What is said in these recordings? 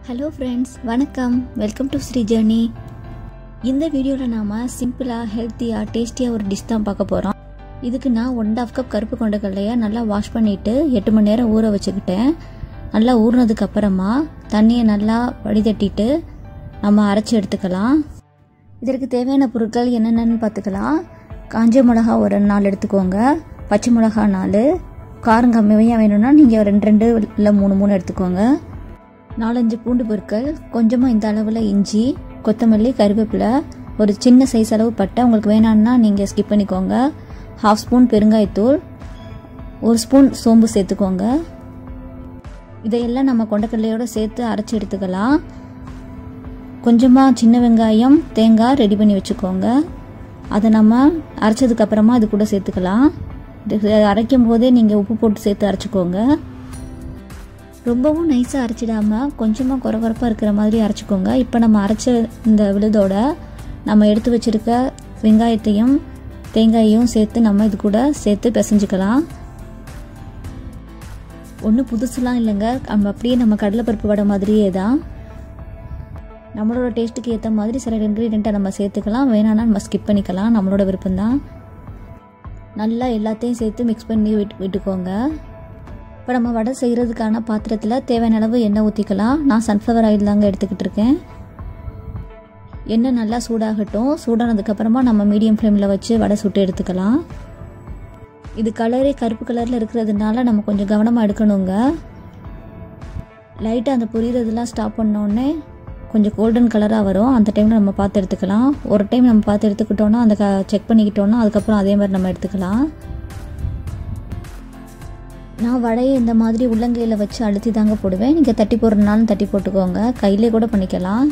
hello friends வணக்கம் welcome to Sri journey இந்த வீடியோவில் நாம் சிம்பிளாக ஹெல்த்தியாக டேஸ்டியாக ஒரு டிஷ் தான் பார்க்க போகிறோம் இதுக்கு நான் ஒன் ஆஃப் கப் கருப்பு கொண்டக்கடலையை நல்லா வாஷ் பண்ணிவிட்டு எட்டு மணி நேரம் ஊற வச்சுக்கிட்டேன் நல்லா ஊறினதுக்கு அப்புறமா தண்ணியை நல்லா வடிதட்டிட்டு நம்ம அரைச்சி எடுத்துக்கலாம் இதற்கு தேவையான பொருட்கள் என்னென்னு பார்த்துக்கலாம் காஞ்ச மிளகா ஒரு நாலு எடுத்துக்கோங்க பச்சை மிளகா நாலு காரம் கம்மியாக வேணும்னா நீங்கள் ரெண்டு ரெண்டு இல்லை மூணு மூணு எடுத்துக்கோங்க நாலஞ்சு பூண்டு பொருட்கள் கொஞ்சமாக இந்த அளவில் இஞ்சி கொத்தமல்லி கருவேப்பிலை ஒரு சின்ன சைஸ் அளவு பட்டை உங்களுக்கு வேணான்னா நீங்கள் ஸ்கிப் பண்ணிக்கோங்க ஹாஃப் ஸ்பூன் பெருங்காயத்தூள் ஒரு ஸ்பூன் சோம்பு சேர்த்துக்கோங்க இதையெல்லாம் நம்ம கொண்டக்கடலையோடு சேர்த்து அரைச்சி எடுத்துக்கலாம் கொஞ்சமாக சின்ன வெங்காயம் தேங்காய் ரெடி பண்ணி வச்சுக்கோங்க அதை நம்ம அரைச்சதுக்கப்புறமா இது கூட சேர்த்துக்கலாம் இது அரைக்கும் போதே நீங்கள் உப்பு போட்டு சேர்த்து அரைச்சிக்கோங்க ரொம்பவும் நைஸாக அரைச்சிடாமல் கொஞ்சமாக குறகுறப்பாக இருக்கிற மாதிரி அரைச்சிக்கோங்க இப்போ நம்ம அரைச்ச இந்த விழுதோட நம்ம எடுத்து வச்சுருக்க வெங்காயத்தையும் தேங்காயையும் சேர்த்து நம்ம இது கூட சேர்த்து பிசைஞ்சுக்கலாம் ஒன்றும் புதுசுலாம் இல்லைங்க நம்ம அப்படியே நம்ம கடலைப்பருப்பு வடை மாதிரியே தான் நம்மளோட டேஸ்ட்டுக்கு ஏற்ற மாதிரி சில இன்க்ரீடியண்ட்டை நம்ம சேர்த்துக்கலாம் வேணான்னா நம்ம ஸ்கிப் பண்ணிக்கலாம் நம்மளோட விருப்பம்தான் நல்லா எல்லாத்தையும் சேர்த்து மிக்ஸ் பண்ணி விட்டு விட்டுக்கோங்க இப்போ நம்ம வடை செய்கிறதுக்கான பாத்திரத்தில் தேவையான அளவு எண்ணெய் ஊற்றிக்கலாம் நான் சன்ஃப்ளவர் ஆயில் தாங்க எடுத்துக்கிட்டு இருக்கேன் எண்ணெய் நல்லா சூடாகட்டும் சூடானதுக்கப்புறமா நம்ம மீடியம் ஃப்ளேமில் வச்சு வடை சுட்டு எடுத்துக்கலாம் இது கலரே கருப்பு கலரில் இருக்கிறதுனால நம்ம கொஞ்சம் கவனமாக எடுக்கணுங்க லைட்டாக அந்த புரியுறதுலாம் ஸ்டாப் பண்ணோடனே கொஞ்சம் கோல்டன் கலராக வரும் அந்த டைமில் நம்ம பார்த்து எடுத்துக்கலாம் ஒரு டைம் நம்ம பார்த்து எடுத்துக்கிட்டோன்னா அந்த க செக் பண்ணிக்கிட்டோன்னா அதுக்கப்புறம் அதே மாதிரி நம்ம எடுத்துக்கலாம் நான் வடையை இந்த மாதிரி உள்ளங்கையில் வச்சு அழுத்தி தாங்க போடுவேன் நீங்கள் தட்டி போடுறதுனாலும் தட்டி போட்டுக்கோங்க கையிலே கூட பண்ணிக்கலாம்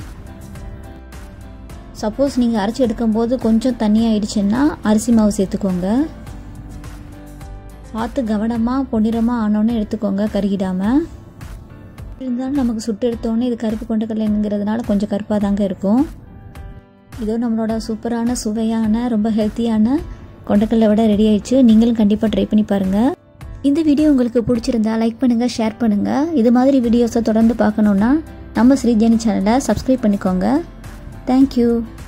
சப்போஸ் நீங்கள் அரைச்சி எடுக்கும்போது கொஞ்சம் தண்ணி ஆயிடுச்சுன்னா அரிசி மாவு சேர்த்துக்கோங்க பார்த்து கவனமாக பொன்னிறமாக ஆனோன்னு எடுத்துக்கோங்க கருகிடாமல் இருந்தாலும் நமக்கு சுட்டு எடுத்தோன்னே இது கருப்பு கொண்டக்கடலைங்கிறதுனால கொஞ்சம் கருப்பாக தாங்க இருக்கும் இதோ நம்மளோட சூப்பரான சுவையான ரொம்ப ஹெல்த்தியான கொண்டக்கடலை விட ரெடி ஆயிடுச்சு நீங்களும் கண்டிப்பாக ட்ரை பண்ணி பாருங்கள் இந்த வீடியோ உங்களுக்கு பிடிச்சிருந்தா லைக் பண்ணுங்கள் ஷேர் பண்ணுங்கள் இது மாதிரி வீடியோஸை தொடர்ந்து பார்க்கணுன்னா நம்ம ஸ்ரீஜனி சேனலை சப்ஸ்கிரைப் பண்ணிக்கோங்க தேங்க்யூ